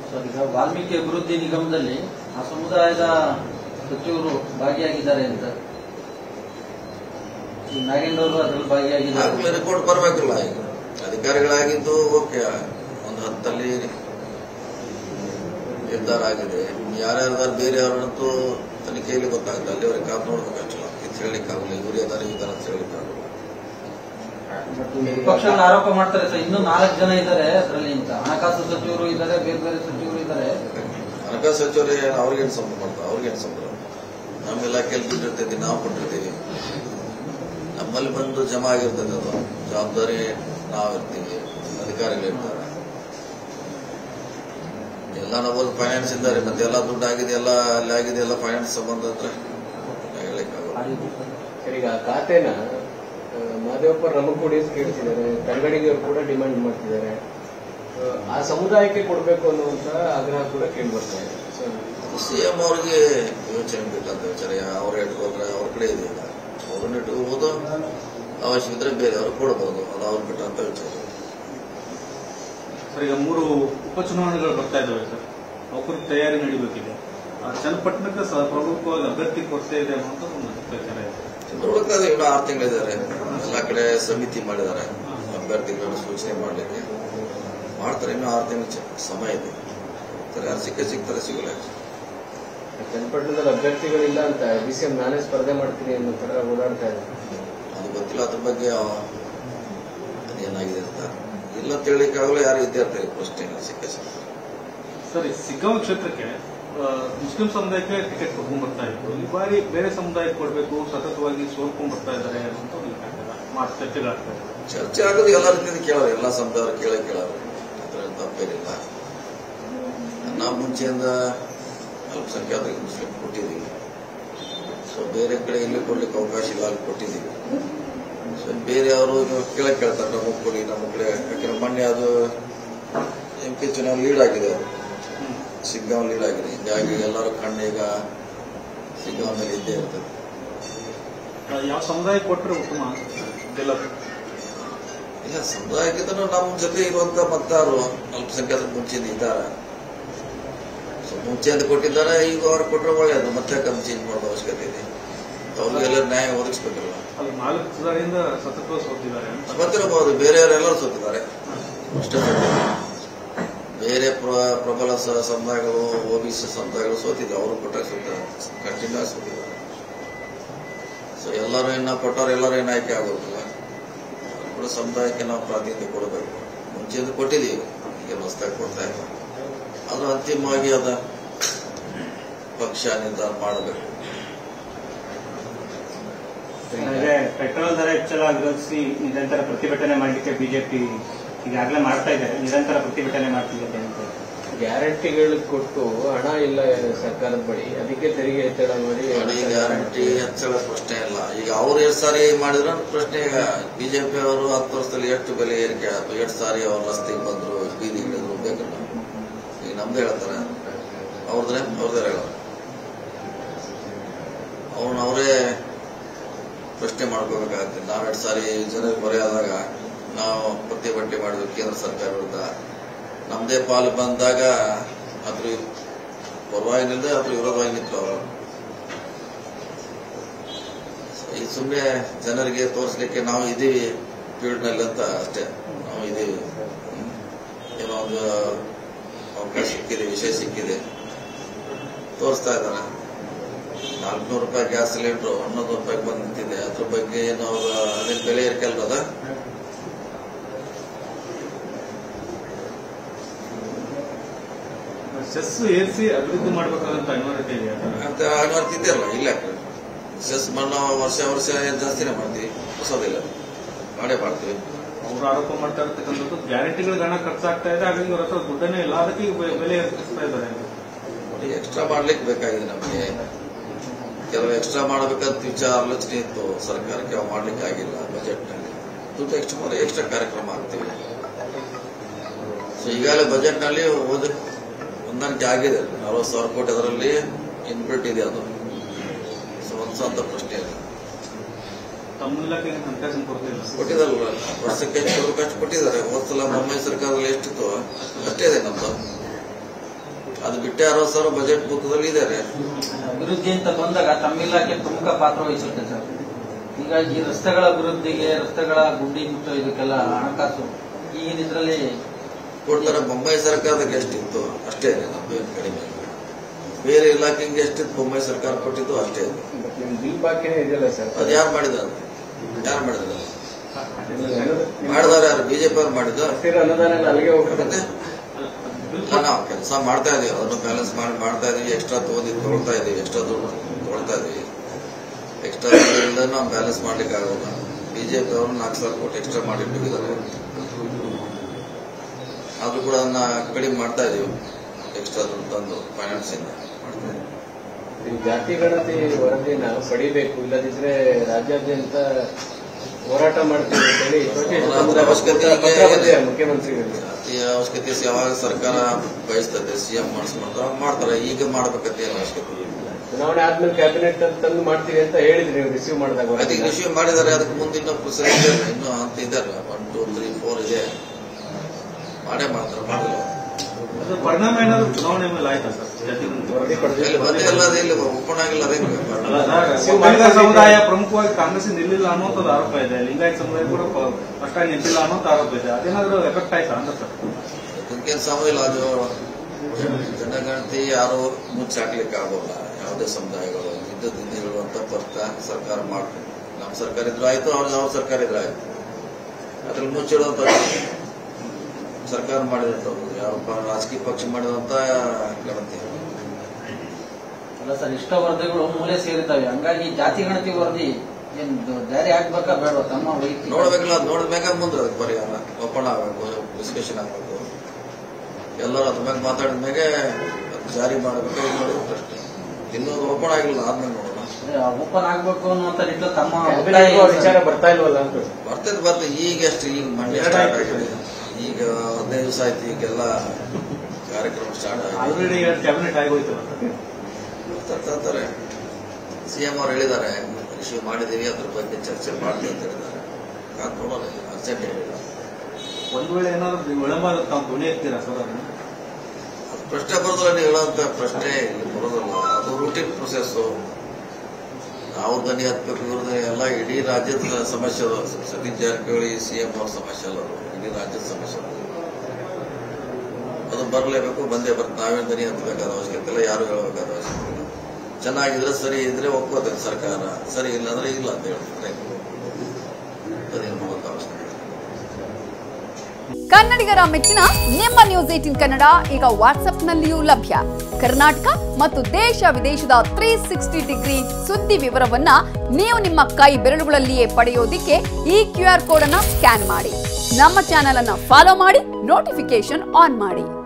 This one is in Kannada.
ಸರ್ ಈಗ ವಾಲ್ಮೀಕಿ ಅಭಿವೃದ್ಧಿ ನಿಗಮದಲ್ಲಿ ಆ ಸಮುದಾಯದ ಸಚಿವರು ಭಾಗಿಯಾಗಿದ್ದಾರೆ ಅಂತ ಈ ನಾಗೇಂದ್ರ ಅವರು ಅದರಲ್ಲಿ ಭಾಗಿಯಾಗಿದ್ದಾರೆ ಆಗ್ಲೇ ರಿಪೋರ್ಟ್ ಬರಬೇಕಲ್ಲ ಈಗ ಅಧಿಕಾರಿಗಳಾಗಿದ್ದು ಓಕೆ ಒಂದು ಹತ್ತಲ್ಲಿ ನಿರ್ಧಾರ ಆಗಿದೆ ಯಾರ್ಯಾರು ಬೇರೆಯವ್ರಂತೂ ತನಿಖೆಯಲ್ಲಿ ಗೊತ್ತಾಗುತ್ತೆ ಅಲ್ಲಿವರೆಗೆ ಕಾದು ನೋಡ್ಬೇಕಷ್ಟಲ್ಲ ಇದು ಹೇಳಲಿಕ್ಕಾಗಲ್ಲ ಇವರು ಇದಾರೆ ಇದಾರೆ ಅಂತ ಹೇಳಲಿಕ್ಕಾಗಲ್ಲ ವಿಪಕ್ಷಗಳು ಆರೋಪ ಮಾಡ್ತಾರೆ ಸರ್ ಇನ್ನೂ ನಾಲ್ಕು ಜನ ಇದ್ದಾರೆ ಅದರಲ್ಲಿ ಅಂತ ಹಣಕಾಸು ಸಚಿವರು ಇದ್ದಾರೆ ಬೇರೆ ಬೇರೆ ಸಚಿವರು ಇದ್ದಾರೆ ಹಣಕಾಸು ಸಚಿವರು ಏನು ಅವ್ರಿಗೇನು ಸಂಬಳ ಮಾಡ್ತಾರೆ ಅವ್ರಿಗೇನು ಸಂಬಳ ನಮ್ಮ ಇಲಾಖೆಯಲ್ಲಿ ದುಡ್ಡಿರ್ತೈತಿ ನಾವು ಕೊಟ್ಟಿರ್ತೀವಿ ನಮ್ಮಲ್ಲಿ ಬಂದು ಜಮಾ ಆಗಿರ್ತದೆ ಅದು ಜವಾಬ್ದಾರಿ ನಾವಿರ್ತೀವಿ ಅಧಿಕಾರಿಗಳಿರ್ತಾರೆ ಎಲ್ಲ ನಾವು ಫೈನಾನ್ಸ್ ಇದ್ದಾರೆ ಮತ್ತೆ ಎಲ್ಲ ದುಡ್ಡು ಆಗಿದೆ ಎಲ್ಲ ಅಲ್ಲಿ ಆಗಿದೆ ಎಲ್ಲ ಫೈನಾನ್ಸ್ ಸಂಬಂಧ ಹತ್ರ ಹೇಳಿಕ್ಕಾಗಲ್ಲ ಸರ್ ಈಗ ಆ ಖಾತೆನ ಆ, ಮಾದೇವಪ್ಪ ರಮಕೊಡಿ ಅಂತ ಕೇಳ್ತಿದ್ದಾರೆ ತಂಗಡಿಗೆಯವರು ಕೂಡ ಡಿಮಾಂಡ್ ಮಾಡ್ತಿದ್ದಾರೆ ಆ, ಆ ಸಮುದಾಯಕ್ಕೆ ಕೊಡಬೇಕು ಅನ್ನುವಂತ ಆಗ್ರಹ ಕೂಡ ಕೇಳಿ ಬರ್ತಾ ಇದೆ ಸರ್ ಸಿಎಂ ಅವ್ರಿಗೆ ಯೋಚನೆ ಬೇಕಂತ ವಿಚಾರ ಅವ್ರ ಇಟ್ಕೊಂಡ್ರೆ ಅವ್ರ ಕಡೆ ಇದೆ ಈಗ ಅವ್ರನ್ನ ಇಟ್ಕೋಬಹುದು ಅವಶ್ಯಕ ಇದ್ರೆ ಬೇರೆ ಅವ್ರು ಕೊಡಬಹುದು ಅದು ಅವ್ರು ಬಿಟ್ಟಂತ ವಿಚಾರ ಸರ್ ಈಗ ಮೂರು ಉಪಚುನಾವಣೆಗಳು ಬರ್ತಾ ಇದ್ದಾವೆ ಸರ್ ಅವಕ್ಕೂ ತಯಾರಿ ನಡಿಬೇಕಿದೆ ಆ ಚನ್ನಪಟ್ಟಣಕ್ಕೆ ಸಹ ಪ್ರಮುಖವಾಗಿ ಅಭ್ಯರ್ಥಿ ಕೊರತೆ ಇದೆ ಅನ್ನುವಂಥ ಒಂದು ವಿಚಾರ ಇದೆ ನೋಡಕ್ಕಾದ್ರೆ ಇನ್ನು ಆರು ತಿಂಗಳಿದ್ದಾರೆ ಎಲ್ಲ ಕಡೆ ಸಮಿತಿ ಮಾಡಿದ್ದಾರೆ ಅಭ್ಯರ್ಥಿಗಳನ್ನು ಸೂಚನೆ ಮಾಡಲಿಕ್ಕೆ ಮಾಡ್ತಾರೆ ಇನ್ನು ಆರು ತಿಂಗಳು ಚ- ಸಮಯ ಇದೆ ಸರ್ ಯಾರು ಸಿಕ್ಕ ಸಿಗ್ತಾರೆ ಸಿಗಲ್ಲ ಚನ್ನಪಟ್ಟಣದಲ್ಲಿ ಅಭ್ಯರ್ಥಿಗಳಿಲ್ಲ ಅಂತ ಬಿ ಸಿ ಎಂ ನಾನೇ ಸ್ಪರ್ಧೆ ಮಾಡ್ತೀನಿ ಅನ್ನೋ ತರ ಓಡಾಡ್ತಾ ಇದ್ದಾರೆ ಅದು ಗೊತ್ತಿಲ್ಲ ಅದ್ರ ಬಗ್ಗೆ ಏನಾಗಿದೆ ಅಂತ ಇಲ್ಲ ತಿಳಿಲಿಕ್ಕಾಗಲ್ಲ ಯಾರು ಇದ್ದೇ ಇರ್ತಾರೆ ಪ್ರಶ್ನೆ ಇಲ್ಲ ಸಿಕ್ಕ ಸಿಗ್ತಾರೆ ಸರ್ ಈ ಸಿಗ್ಗಾಂವ ಕ್ಷೇತ್ರಕ್ಕೆ ಆ, ಮುಸ್ಲಿಂ ಸಮುದಾಯಕ್ಕೆ ಟಿಕೆಟ್ ಕೊಟ್ಕೊಂಡ್ ಬರ್ತಾ ಇತ್ತು ಈ ಬಾರಿ ಬೇರೆ ಸಮುದಾಯಕ್ಕೆ ಕೊಡಬೇಕು ಸತತವಾಗಿ ಸೋಲ್ಕೊಂಡ್ ಬರ್ತಾ ಇದ್ದಾರೆ ಅನ್ನುವಂಥ ಒಂದು ಮಾತು ಚರ್ಚೆಗಳಾಗ್ತಾ ಇದೆ ಚರ್ಚೆ ಆಗೋದು ಎಲ್ಲ ರೀತಿಯಿಂದ ಕೇಳೋರು ಎಲ್ಲ ಸಮುದಾಯರು ಕೇಳೇ ಕೇಳೋರು ಅದ್ರ ತಪ್ಪೇನಿಲ್ಲ ನಾವು ಮುಂಚೆಯಿಂದ ಅಲ್ಪಸಂಖ್ಯಾತರಿಗೆ ಮುಸ್ಲಿಂ ಕೊಟ್ಟಿದ್ದೀವಿ ಸೊ ಬೇರೆ ಕಡೆ ಇಲ್ಲಿ ಕೊಡ್ಲಿಕ್ಕೆ ಅವಕಾಶ ಇಲ್ಲ ಅಲ್ಲಿ ಕೊಟ್ಟಿದ್ದೀವಿ ಸೊ ಬೇರೆಯವರು ಕೇಳಕ್ ಕೇಳ್ತಾರೆ ನಮಗೆ ಕೊಡಿ ನಮ್ಮ ಕಡೆ ಯಾಕಂದ್ರೆ ಮೊನ್ನೆ ಅದು ಎಂ ಪಿ ಚುನಾವಣೆ ಲೀಡ್ ಆಗಿದೆ ಅದು ಸಿಗ್ಗಾಂವ್ ಲೀಡ್ ಆಗಿದೆ ಹೀಗಾಗಿ ಎಲ್ಲರೂ ಕಣ್ಣೀಗ ಸಿಗ್ಗಾಂವ್ ಮೇಲೆ ಇದ್ದೇ ಇರ್ತದೆ ಆ, ಯಾವ ಸಮುದಾಯಕ್ಕೆ ಕೊಟ್ಟರೆ ಉತ್ತಮ ಇದೆಲ್ಲ ಇಲ್ಲ ಸಮುದಾಯಕ್ಕಿಂತ ನಮ್ಮ ಜೊತೆ ಇರುವಂತ ಮತದಾರರು ಅಲ್ಪಸಂಖ್ಯಾತರು ಮುಂಚೆಯಿಂದ ಇದ್ದಾರೆ ಸೊ ಮುಂಚೆಯಿಂದ ಕೊಟ್ಟಿದ್ದಾರೆ ಈಗ ಅವ್ರು ಕೊಟ್ಟರೆ ಒಳ್ಳೆಯದು ಮತ್ತೆ ಕಮ್ಮಿ ಚೇಂಜ್ ಮಾಡೋದು ಅವಶ್ಯಕತೆ ಇದೆ ಅವ್ರಿಗೆಲ್ಲ ನ್ಯಾಯ ಒದಗಿಸ್ಬೇಕಲ್ಲ ಅಲ್ಲಿ ನಾಲ್ಕು ಸುಧಾರಿಯಿಂದ ಸತತವಾಗಿ ಸೋತಿದ್ದಾರೆ ಅಂತ ಗೊತ್ತಿರಬಹುದು ಬೇರೆಯವರೆಲ್ಲರೂ ಸೋತಿದ್ದಾರೆ ಅಷ್ಟೇ ಸತ್ಯ. ಬೇರೆ ಪ್ರ- ಪ್ರಬಲ ಸ- ಸಮುದಾಯಗಳು ಓಬಿಸಿ ಸಮುದಾಯಗಳು ಸೋತಿದ್ರು ಅವರು ಕೊಟ್ಟಾಗ ಸೋತ ಕಂಟಿನ್ಯೂ ಸೋತಿದ್ದಾರೆ ಸೊ ಎಲ್ಲರೂ ಇನ್ನ ಕೊಟ್ಟವ್ರು ಎಲ್ಲರೂ ಏನು ಆಯ್ಕೆ ಆಗೋದಿಲ್ಲ ಅವ್ರು ಕೂಡ ಸಮುದಾಯಕ್ಕೆ ನಾವು ಪ್ರಾತಿನಿಧ್ಯ ಕೊಡಬೇಕು ಮುಂಚೆಯಿಂದ ಕೊಟ್ಟಿದ್ದೀವಿ ಈಗ ಹೊಸದಾಗಿ ಕೊಡ್ತಾ ಇಲ್ಲ ಅದು ಅಂತಿಮವಾಗಿ ಅದ ಪಕ್ಷ ನಿರ್ಧಾರ ಮಾಡಬೇಕು ಅಂದ್ರೆ ಪೆಟ್ರೋಲ್ ದರ ಹೆಚ್ಚಳ ವಿರೋಧಿಸಿ ನಿರಂತರ ಪ್ರತಿಭಟನೆ ಮಾಡಲಿಕ್ಕೆ ಬಿಜೆಪಿ ಈಗಾಗಲೇ ಮಾಡ್ತಾ ಇದ್ದಾರೆ ನಿರಂತರ ಪ್ರತಿಭಟನೆ ಮಾಡ್ತಿದ್ದಾರೆ ಅಂತ ಗ್ಯಾರಂಟಿಗಳು ಕೊಟ್ಟು ಹಣ ಇಲ್ಲ ಸರ್ಕಾರದ ಬಳಿ ಅದಕ್ಕೆ ತೆರಿಗೆ ಹೆಚ್ಚಳ ಮಾಡಿ ನೋಡಿ ಗ್ಯಾರಂಟಿ ಹೆಚ್ಚಳ ಪ್ರಶ್ನೆ ಇಲ್ಲ ಈಗ ಅವ್ರು ಎಷ್ಟು ಸಾರಿ ಮಾಡಿದ್ರ ಪ್ರಶ್ನೆ ಈಗ ಬಿಜೆಪಿ ಅವರು ಹತ್ತು ವರ್ಷದಲ್ಲಿ ಎಷ್ಟು ಬೆಲೆ ಏರಿಕೆ ಆಯ್ತು ಎಷ್ಟು ಸಾರಿ ಅವ್ರ ರಸ್ತೆಗೆ ಬಂದ್ರು ಬೀದಿ ಹಿಡಿದ್ರು ಬೇಕಲ್ಲ ಈಗ ನಮ್ದು ಹೇಳ್ತಾರೆ ಅವ್ರದ್ರೆ ಅವ್ರದೇ ಹೇಳೋರು ಅವ್ರನ್ನ ಅವರೇ ಪ್ರಶ್ನೆ ಮಾಡ್ಕೋಬೇಕಾಗತ್ತೆ ನಾವ್ ಎರಡು ಸಾರಿ ಜನರಿಗೆ ಹೊರೆ ಆದಾಗ ನಾವು ಪ್ರತಿಭಟನೆ ಮಾಡಿದ್ವಿ ಕೇಂದ್ರ ಸರ್ಕಾರ ವಿರುದ್ಧ ನಮ್ದೇ ಪಾಲು ಬಂದಾಗ ಅದ್ರ ಪರವಾಗಿ ನಿಲ್ದೆ ಅದ್ರ ವಿರೋಧವಾಗಿ ನಿಂತರು ಅವರು ಈ ಸುಮ್ಮನೆ ಜನರಿಗೆ ತೋರಿಸ್ಲಿಕ್ಕೆ ನಾವು ಇದೀವಿ ಫೀಲ್ಡ್ ನಲ್ಲಿ ಅಂತ ಅಷ್ಟೇ ನಾವು ಇದೀವಿ ಹ್ಮ್. ಏನೋ ಒಂದು ಅವಕಾಶ ಸಿಕ್ಕಿದೆ ವಿಷಯ ಸಿಕ್ಕಿದೆ ತೋರಿಸ್ತಾ ಇದ್ದಾರೆ ನಾಲ್ಕುನೂರು ರೂಪಾಯಿ ಗ್ಯಾಸ್ ಸಿಲಿಂಡರ್ ಹನ್ನೊಂದು ರೂಪಾಯಿ ಬಂದು ನಿಂತಿದೆ ಅದ್ರ ಬಗ್ಗೆ ಏನು ಅವ್ರ ಅದೇನು ಬೆಲೆ ಏರಿಕೆ ಅಲ್ವದ ಸೆಸ್ ಏರಿಸಿ ಅಭಿವೃದ್ಧಿ ಮಾಡಬೇಕಾದಂತ ಅನಿವಾರ್ಯತೆ ಇದೆ ಅಂತ ಅನಿವಾರ್ಯತೆ ಇದೆಯಲ್ಲ ಇಲ್ಲ ಸೆಸ್ ಮಣ್ಣು ವರ್ಷ ವರ್ಷ ಏನ್ ಜಾಸ್ತಿನೇ ಮಾಡ್ತೀವಿ ಹೊಸದಿಲ್ಲ ಮಾಡೇ ಮಾಡ್ತೀವಿ ಅವರು ಆರೋಪ ಮಾಡ್ತಾ ಇರ್ತಕ್ಕಂಥದ್ದು ಗ್ಯಾರಂಟಿಗಳಿಗೆ ಹಣ ಖರ್ಚಾಗ್ತಾ ಇದೆ ಹಾಗಾಗಿ ಇವ್ರ ಹತ್ರ ದುಡ್ಡನ್ನೇ ಇಲ್ಲ ಅದಕ್ಕೆ ಈಗ ಬೆ- ಬೆಲೆ ಏರಿಸ್ತಾ ಇದ್ದಾರೆ ಎಕ್ಸ್ಟ್ರಾ ಮಾಡ್ಲಿಕ್ಕೆ ಬೇಕಾಗಿದೆ ನಮಗೆ ಕೆಲವು ಎಕ್ಸ್ಟ್ರಾ ಮಾಡಬೇಕಂತ ವಿಚಾರ ಆಲೋಚನೆ ಇತ್ತು ಸರ್ಕಾರಕ್ಕೆ ಅವು ಮಾಡ್ಲಿಕ್ಕೆ ಆಗಿಲ್ಲ ಬಜೆಟ್ ನಲ್ಲಿ ದುಡ್ಡು ಎಕ್ಸ್ಟ್ರಾ ಮಾಡಿ ಎಕ್ಸ್ಟ್ರಾ ಕಾರ್ಯಕ್ರಮ ಆಗ್ತೀವಿ ಸೊ ಈಗಾಗಲೇ ಬಜೆಟ್ ನಲ್ಲಿ ಓದ ಹೊಂದಾಣಿಕೆ ಆಗಿದೆ ನಲವತ್ತು ಸಾವಿರ ಕೋಟಿ ಅದರಲ್ಲಿ ಇನ್ಬಿಲ್ಟ್ ಇದೆ ಅದು ಸೊ ಒಂದು ಸ್ವಂತ ಪ್ರಶ್ನೆ ಇದೆ ತಮ್ಮ ಇಲಾಖೆಗೆ ಹಣಕಾಸಿನ ಕೊರತೆ ಇಲ್ಲ ಕೊಟ್ಟಿದಾರಲ್ಲ ವರ್ಷಕ್ಕೆ ಎಷ್ಟು ಕೊಡ್ಬೇಕು ಅಷ್ಟು ಕೊಟ್ಟಿದ್ದಾರೆ ಹೋದ ಸಲ ಮೊಮ್ಮೈ ಸರ್ಕಾರದಲ್ಲಿ ಎಷ್ಟಿತ್ತು ಅಷ್ಟೇ ಇದೆ ನಮ್ದು ಬಿಟ್ಟೆ ಅರವತ್ತು ಸಾವಿರ ಬಜೆಟ್ ಬುಕ್ದಲ್ಲಿ ಇದ್ದಾರೆ ಅಭಿವೃದ್ಧಿ ಅಂತ ಬಂದಾಗ ತಮ್ಮ ಇಲಾಖೆ ಪ್ರಮುಖ ಪಾತ್ರ ವಹಿಸುತ್ತೆ ಸರ್ ಹೀಗಾಗಿ ರಸ್ತೆಗಳ ಅಭಿವೃದ್ಧಿಗೆ ರಸ್ತೆಗಳ ಗುಂಡಿ ಮುಟ್ಟು ಇದಕ್ಕೆಲ್ಲ ಹಣಕಾಸು ಈಗಿನ ಇದರಲ್ಲಿ ಕೊಡ್ತಾರೆ ಬೊಂಬೈ ಸರ್ಕಾರದಾಗ ಎಷ್ಟಿತ್ತು ಅಷ್ಟೇ ಇದೆ ನಮ್ದು ಏನು ಕಡಿಮೆ ಇಲ್ಲ. ಬೇರೆ ಇಲಾಖೆಗೆ ಎಷ್ಟಿತ್ತು ಬೊಂಬೈ ಸರ್ಕಾರ ಕೊಟ್ಟಿದ್ದು ಅಷ್ಟೇ ಇದೆ ಬಟ್ ನಿಮ್ ಬಿಲ್ ಬಾಕಿನೇ ಇದೆಯಲ್ಲ ಸರ್ ಅದು ಯಾರು ಮಾಡಿದ್ದಾರೆ ಯಾರು ಮಾಡಿದ್ದಾರೆ ಮಾಡಿದಾರೆ ಯಾರು ಬಿಜೆಪಿ ಅವ್ರು ಮಾಡಿದ ಅಷ್ಟಿರೋ ಅನುದಾನ ಎಲ್ಲ ಅಲ್ಲಿಗೆ ಹೋಗ್ತದೆ ಮತ್ತೆ ಇಲ್ಲ, ನಾವು ಕೆಲಸ ಮಾಡ್ತಾ ಇದೀವಿ ಅದನ್ನು ಬ್ಯಾಲೆನ್ಸ್ ಮಾಡಿ ಮಾಡ್ತಾ ಇದೀವಿ ಎಕ್ಸ್ಟ್ರಾ ತಗೊಂಡು ತೊಗೊಳ್ತಾ ಇದೀವಿ ಎಕ್ಸ್ಟ್ರಾ ದುಡ್ಡು ತೊಗೊಳ್ತಾ ಇದೀವಿ ಎಕ್ಸ್ಟ್ರಾ ದುಡ್ಡಿಂದ ನಾವು ಬ್ಯಾಲೆನ್ಸ್ ಮಾಡ್ಲಿಕ್ಕೆ ಆಗೋಲ್ಲ ಬಿಜೆಪಿ ಅವರು ನಾಲ್ಕು ಸಾವಿರ ಕೋಟಿ ಎಕ್ಸ್ಟ್ರಾ ಮಾಡಿಟ್ಟಿದ್ದಾರೆ ಆದ್ರೂ ಕೂಡ ಅದನ್ನ ಕಡಿಮೆ ಮಾಡ್ತಾ ಇದೀವಿ ಎಕ್ಸ್ಟ್ರಾ ದುಡ್ಡು ತಂದು ಫೈನಾನ್ಸ್ ಇಂದ ಮಾಡ್ತಾ ಇದೀವಿ ಈ ಜಾತಿ ಗಣತಿ ವರದಿನ ಪಡಿಬೇಕು ಇಲ್ಲದಿದ್ರೆ ರಾಜ್ಯಾದ್ಯಂತ ಹೋರಾಟ ಮಾಡ್ತೀವಿ ಅಂತ ಹೇಳಿ ಶೋಷಿತ ಸಮುದಾಯ ಅವಶ್ಯಕತೆ ಪತ್ರ ಬಂದಿದೆ ಇದೆ. ಮುಖ್ಯಮಂತ್ರಿಗಳಿಗೆ ಅತಿ ಅವಶ್ಯಕತೆ ಯಾವಾಗ ಸರ್ಕಾರ ಬಯಸ್ತದೆ ಸಿಎಂ ಮಾಡಿಸ್ ಮಾಡ್ತಾರೆ ಅವಾಗ ಮಾಡ್ತಾರೆ ಈಗ ಮಾಡ್ಬೇಕಂತ ಏನು ಅವಶ್ಯಕತೆ ಇಲ್ಲ. ಚುನಾವಣೆ ಆದ್ಮೇಲೆ ಕ್ಯಾಬಿನೆಟ್ ಅಂತ ತಂದು ಮಾಡ್ತೀವಿ ಅಂತ ಹೇಳಿದ್ರಿ ನೀವು ರಿಸೀವ್ ಮಾಡಿದಾಗ ಅದಕ್ಕೆ ವರದಿನ. ರಿಸೀವ್ ಮಾಡಿದ್ದಾರೆ ಅದಕ್ಕೆ ಮುಂದೆ ಇನ್ನೂ ಪ್ರೊಸೆಸ್ ಇದೆ ಇನ್ನೂ ಅಂತ ಇದ್ದಾರೆ ಒನ್ ಟೂ ತ್ರೀ ಫೋರ್ ಇದೆ ಮಾಡೇ ಮಾಡ್ತಾರೆ ಮಾಡಿಲ್ಲ ಅದು ಪರಿಣಾಮ ಏನಾದ್ರು ಚುನಾವಣೆ ಮೇಲೆ ಆಯ್ತಾ ಸರ್ ಜಾತಿಗಣತಿ ವರದಿ ಪಡೆದಿಲ್ಲ. ಇಲ್ಲಿ ಬಂದೇ ಇಲ್ಲ ಅದು ಇಲ್ಲಿ ಓಪನ್ ಆಗಿಲ್ಲ ಅದೇ ಅಲ್ಲ ಸರ್, ಒಕ್ಕಲಿಗ ಸಮುದಾಯ ಪ್ರಮುಖವಾಗಿ ಕಾಂಗ್ರೆಸ್ ನಿಲ್ಲಿಲ್ಲ ಅನ್ನೋಂಥದ್ದು ಆರೋಪ ಇದೆ ಲಿಂಗಾಯತ ಸಮುದಾಯ ಕೂಡ ಅಷ್ಟಾಗಿ ನಿಂತಿಲ್ಲ ಅನ್ನೋಂಥ ಆರೋಪ ಇದೆ ಅದೇನಾದ್ರೂ ಎಫೆಕ್ಟ್ ಆಯ್ತಾ ಅಂತ ಸರ್ ಅದಕ್ಕೇನು ಸಮಯ ಅದು ಜನಗಣತಿ ಯಾರು ಮುಚ್ಚಾಕ್ಲಿಕ್ಕೆ ಆಗೋಲ್ಲ ಯಾವುದೇ ಸಮುದಾಯಗಳು ಇದ್ದದಿಂದ ಹೇಳುವಂತ ಪಕ್ಕ ಸರ್ಕಾರ ಮಾಡ್ಬೇಕು ನಮ್ಮ ಸರ್ಕಾರ ಇದ್ರೆ ಆಯ್ತು ಅವ್ರ ಯಾವ ಸರ್ಕಾರ ಇದ್ರೆ ಆಯ್ತು ಅದ್ರಲ್ಲಿ ಮುಚ್ಚಿಡುವಂತ ಸರ್ಕಾರ ಮಾಡಿದಂಥದ್ದು ಯಾವ ಪ- ರಾಜಕೀಯ ಪಕ್ಷ ಮಾಡಿದಂತ ಗಣತಿ ಅಲ್ಲ ಸರ್ ಇಷ್ಟ ವರದಿಗಳು ಮೂಲೆ ಸೇರಿದ್ದಾವೆ ಹಂಗಾಗಿ ಜಾತಿ ಗಣತಿ ವರದಿ ಏನ್ ಜಾರಿ ಆಗ್ಬೇಕಾ ಬೇಡ ತಮ್ಮ ವೈಯಕ್ತಿಕ ನೋಡ್ಬೇಕಲ್ಲ ಅದ್ ನೋಡ್ಬೇಕಾದ್ರೆ ಮುಂದೆ ಅದಕ್ಕೆ ಪರಿಹಾರ ಓಪನ್ ಆಗಬೇಕು ಡಿಸ್ಕಷನ್ ಆಗಬೇಕು ಎಲ್ಲರೂ ಅದ್ರ ಮೇಲೆ ಮಾತಾಡಿದ ಮ್ಯಾಗೆ ಅದ್ ಜಾರಿ ಮಾಡಬೇಕು ಇದು ಮಾಡಬೇಕು ಅಷ್ಟೇ ಇನ್ನೂ ಓಪನ್ ಆಗಿಲ್ಲ ಆದ್ಮೇಲೆ ನೋಡೋಣ ಓಪನ್ ಆಗ್ಬೇಕು ಅನ್ನುವಂತ ನಿಟ್ಟಿನಲ್ಲಿ ತಮ್ಮ ಕ್ಯಾಬಿನೆಟ್ ಒತ್ತಾಯ ಗೂ ಆ ಏನು ವಿಚಾರ ಸರ್? ಬರ್ತಾ ಇಲ್ವಲ್ಲ ಅಂತ ಬರ್ತದೆ ಬರ್ತದೆ ಈಗ ಎಷ್ಟು ಈಗ ಮಂಡ್ಯ ಸ್ಟಾರ್ಟ್ ಆಗಿದೆ ಈಗ ಹದಿನೈದು ದಿವಸ ಆಯ್ತು ಈಗೆಲ್ಲ ಕಾರ್ಯಕ್ರಮ ಸ್ಟಾರ್ಟ್ ಆಗಿದೆ ಆಲ್ರೆಡಿ ಎರಡು ಕ್ಯಾಬಿನೆಟ್ ಆಗೋಯ್ತಲ್ಲ ಸರ್ ತರ್ತಾರೆ ಸಿಎಂ ಅವ್ರು ಹೇಳಿದ್ದಾರೆ ರಿಸೀವ್ ಮಾಡಿದೀವಿ ಅದ್ರ ಬಗ್ಗೆ ಚರ್ಚೆ ಮಾಡ್ತೀವಿ ಅಂತ ಹೇಳಿದ್ದಾರೆ ಕಾದ್ ನೋಡೋಣ ಅರ್ಜೆಂಟ್ ಹೇಳಿಲ್ಲ ಒಂದ್ ವೇಳೆ ಏನಾದ್ರು ನೀವು ವಿಳಂಬ ಆದ್ರೆ ತಾವು ಧ್ವನಿ ಎತ್ತೀರಾ ಸರ್ ಅದನ್ನ ಅದು ಪ್ರಶ್ನೆ ಬರೋದಿಲ್ಲ ನೀವು ಹೇಳೋಂತ ಪ್ರಶ್ನೆ ಇಲ್ಲಿ ಬರೋದಿಲ್ಲ ಅದು ರೂಟೀನ್ ಪ್ರೊಸೆಸ್ ನಾವು ದನಿ ಹತ್ಬೇಕು ಇವ್ರ ದನಿ ಎಲ್ಲ ಇಡೀ ರಾಜ್ಯದ ಸಮಸ್ಯೆ ಅದು ಸತೀಶ್ ಜಾರಕಿಹೊಳಿ ಸಿಎಂ ಅವ್ರ ಸಮಸ್ಯೆ ಅಲ್ಲ ಅದು ಇಡೀ ರಾಜ್ಯದ ಸಮಸ್ಯೆ ಅದು ಅದು ಬರಲೇಬೇಕು ಬಂದೇ ಬರುತ್ತೆ ನಾವೇ ದನಿ ಹತ್ಬೇಕಾದ ಅವಶ್ಯಕತೆ ಇಲ್ಲ ಯಾರು ಹೇಳಬೇಕಾದ ಅವಶ್ಯಕತೆ ಇಲ್ಲ ಚೆನ್ನಾಗಿದ್ರೆ ಸರಿ ಇದ್ರೆ ಒಪ್ಕೋತದೆ ಸರ್ಕಾರ ಸರಿ ಇಲ್ಲ ಅಂದ್ರೆ ಇಲ್ಲ ಅಂತ ಹೇಳ್ತಾರೆ ಅದೇನು ಮಾಡೋಕೆ ಅವಶ್ಯಕತೆ ಇಲ್ಲ. ಕನ್ನಡಿಗರ ಮೆಚ್ಚಿನ ನಿಮ್ಮ ನ್ಯೂಸ್ ಏಟಿನ್ ಕನ್ನಡ ಈಗ ವಾಟ್ಸ್ಆಪ್ನಲ್ಲಿಯೂ ಲಭ್ಯ ಕರ್ನಾಟಕ ಮತ್ತು ದೇಶ ವಿದೇಶದ ತ್ರೀ ಸಿಕ್ಸ್ಟಿ ಡಿಗ್ರಿ ಸುದ್ದಿ ವಿವರವನ್ನ ನೀವು ನಿಮ್ಮ ಕೈ ಬೆರಳುಗಳಲ್ಲಿಯೇ ಪಡೆಯೋದಿಕ್ಕೆ ಈ ಕ್ಯೂ ಆರ್ ಕೋಡ್ ಅನ್ನ ಸ್ಕ್ಯಾನ್ ಮಾಡಿ ನಮ್ಮ ಚಾನೆಲ್ ಅನ್ನ ಫಾಲೋ ಮಾಡಿ ನೋಟಿಫಿಕೇಶನ್ ಆನ್ ಮಾಡಿ